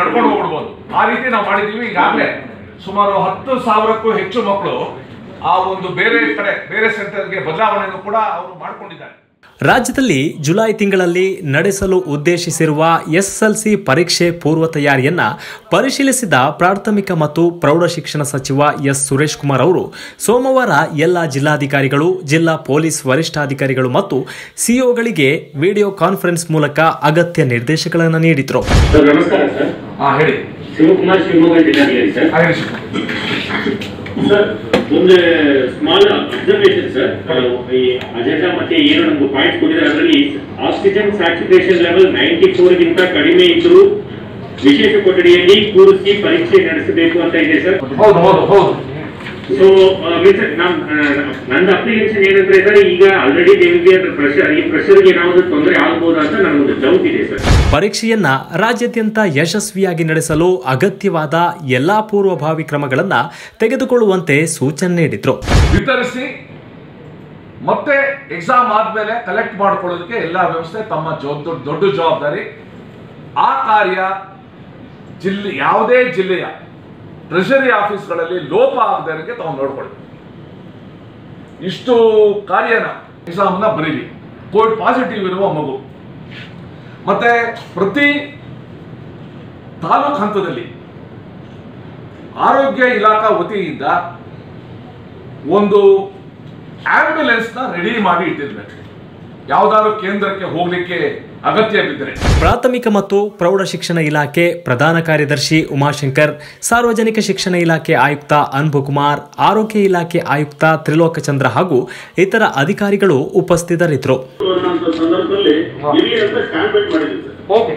ನಡ್ಕೊಂಡು ಹೋಗ್ಬಿಡ್ಬೋದು ಆ ರೀತಿ ನಾವು ಮಾಡಿದೀವಿ ಈಗಾಗಲೇ ಸುಮಾರು ಹತ್ತು ಸಾವಿರಕ್ಕೂ ಹೆಚ್ಚು ಮಕ್ಕಳು ಆ ಒಂದು ಬೇರೆ ಕಡೆ ಬೇರೆ ಸೆಂಟರ್ಗೆ ಬದಲಾವಣೆಯನ್ನು ಕೂಡ ಅವರು ಮಾಡ್ಕೊಂಡಿದ್ದಾರೆ ರಾಜ್ಯದಲ್ಲಿ ಜುಲೈ ತಿಂಗಳಲ್ಲಿ ನಡೆಸಲು ಉದ್ದೇಶಿಸಿರುವ ಎಸ್ಎಸ್ಎಲ್ಸಿ ಪರೀಕ್ಷೆ ಪೂರ್ವ ತಯಾರಿಯನ್ನ ಪರಿಶೀಲಿಸಿದ ಪ್ರಾಥಮಿಕ ಮತ್ತು ಪ್ರೌಢಶಿಕ್ಷಣ ಸಚಿವ ಎಸ್ ಸುರೇಶ್ ಕುಮಾರ್ ಅವರು ಸೋಮವಾರ ಎಲ್ಲ ಜಿಲ್ಲಾಧಿಕಾರಿಗಳು ಜಿಲ್ಲಾ ಪೊಲೀಸ್ ವರಿಷ್ಠಾಧಿಕಾರಿಗಳು ಮತ್ತು ಸಿಒಗಳಿಗೆ ವಿಡಿಯೋ ಕಾನ್ಫರೆನ್ಸ್ ಮೂಲಕ ಅಗತ್ಯ ನಿರ್ದೇಶಗಳನ್ನು ನೀಡಿದರು ಸರ್ ನಮಸ್ಕಾರ ಸರ್ ಹಾ ಹೇಳಿ ಶಿವಕುಮಾರ್ ಶಿವಮೊಗ್ಗ ಜಿಲ್ಲಾಧಿಕಾರಿ ಸರ್ ಹಾಗೆ ಸರ್ ಒಂದು ಸ್ಮಾಲ್ ಅಬ್ಸರ್ವೇಷನ್ ಸರ್ ಈ ಅಜೆಂಡಾ ಮತ್ತೆ ಏನು ನಮ್ಗೆ ಪಾಯಿಂಟ್ಸ್ ಕೊಟ್ಟಿದ್ದಾರೆ ಅದರಲ್ಲಿ oxygen saturation level ninety four ಗಿಂತ ಕಡಿಮೆ ಇದ್ದರೂ ವಿಶೇಷ ಕೊಠಡಿಯಲ್ಲಿ ಕೂರಿಸಿ ಪರೀಕ್ಷೆ ನಡೆಸಬೇಕು ಅಂತ ಇದೆ ಸರ್ ಹೌದು ಹೌದು ಹೌದು ಸೊ ನಮ್ ನಂದು ಅಪ್ಲಿಕೇಶನ್ ಏನಂದ್ರೆ ಸರ್ ಈಗ ಆಲ್ರೆಡಿ ನಿಮಗೆ ಪ್ರೆಷರ್ ಈ ಪ್ರೆಷರ್ಗೆ ಏನಾದ್ರು ತೊಂದರೆ ಆಗ್ಬೋದಾ ಅಂತ ನನಗೊಂದು ಡೌಟ್ ಇದೆ ಸರ್ ಪರೀಕ್ಷೆಯನ್ನ ರಾಜ್ಯಾದ್ಯಂತ ಯಶಸ್ವಿಯಾಗಿ ನಡೆಸಲು ಅಗತ್ಯವಾದ ಎಲ್ಲಾ ಪೂರ್ವಭಾವಿ ಕ್ರಮಗಳನ್ನು ತೆಗೆದುಕೊಳ್ಳುವಂತೆ ಸೂಚನೆ ನೀಡಿದ್ರು ವಿತರಿಸಿ ಮತ್ತೆ ಎಕ್ಸಾಮ್ ಆದ್ಮೇಲೆ ಕಲೆಕ್ಟ್ ಮಾಡ್ಕೊಳ್ಳೋದಕ್ಕೆ ಎಲ್ಲ ವ್ಯವಸ್ಥೆ ತಮ್ಮ ಜವಾಬ್ ದೊಡ್ಡ ದೊಡ್ಡ ಜವಾಬ್ದಾರಿ ಆ ಕಾರ್ಯ ಜಿಲ್ಲೆ ಯಾವುದೇ ಜಿಲ್ಲೆಯ ಟ್ರೆಷರಿ ಆಫೀಸ್ಗಳಲ್ಲಿ ಲೋಪ ಆಗದಂಗೆ ತಾವು ನೋಡ್ಕೊಳ್ಳಿ ಇಷ್ಟು ಕಾರ್ಯನ ಎಕ್ಸಾಮ್ನ ಬರೀರಿ ಕೋವಿಡ್ ಪಾಸಿಟಿವ್ ಇರುವ ಮಗು ಮತ್ತೆ ಪ್ರತಿ ತಾಲೂಕು ಹಂತದಲ್ಲಿ ಆರೋಗ್ಯ ಇಲಾಖಾ ವತಿಯಿಂದ ಒಂದು ಆಂಬ್ಯುಲೆನ್ಸ್ ನ ರೆಡಿ ಮಾಡಿ ಇಟ್ಟಿರ್ಬೇಕು ಯಾವ್ದಾದ್ರು ಕೇಂದ್ರಕ್ಕೆ ಹೋಗ್ಲಿಕ್ಕೆ ಅಗತ್ಯ ಬಿದ್ದರೆ ಪ್ರಾಥಮಿಕ ಮತ್ತು ಪ್ರೌಢ ಶಿಕ್ಷಣ ಇಲಾಖೆ ಪ್ರಧಾನ ಕಾರ್ಯದರ್ಶಿ ಉಮಾಶಂಕರ್ ಸಾರ್ವಜನಿಕ ಶಿಕ್ಷಣ ಇಲಾಖೆ ಆಯುಕ್ತ ಅನ್ಬುಕುಮಾರ್ ಆರೋಗ್ಯ ಇಲಾಖೆ ಆಯುಕ್ತ ತ್ರಿಲೋಕಚಂದ್ರ ಹಾಗೂ ಇತರ ಅಧಿಕಾರಿಗಳು ಉಪಸ್ಥಿತರಿದ್ದರು ಅನ್ನೋಂಥ ಸಂದರ್ಭದಲ್ಲಿ ಇರಲಿ ಅಂತ ಸ್ಟ್ಯಾಂಡ್ ಮಾಡಿದ್ದೀವಿ sir okay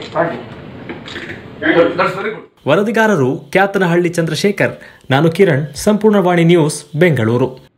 that's very good ವರದಿಗಾರರು ಕ್ಯಾತನಹಳ್ಳಿ ಚಂದ್ರಶೇಖರ್ ನಾನು ಕಿರಣ್ ಸಂಪೂರ್ಣವಾಣಿ ನ್ಯೂಸ್ ಬೆಂಗಳೂರು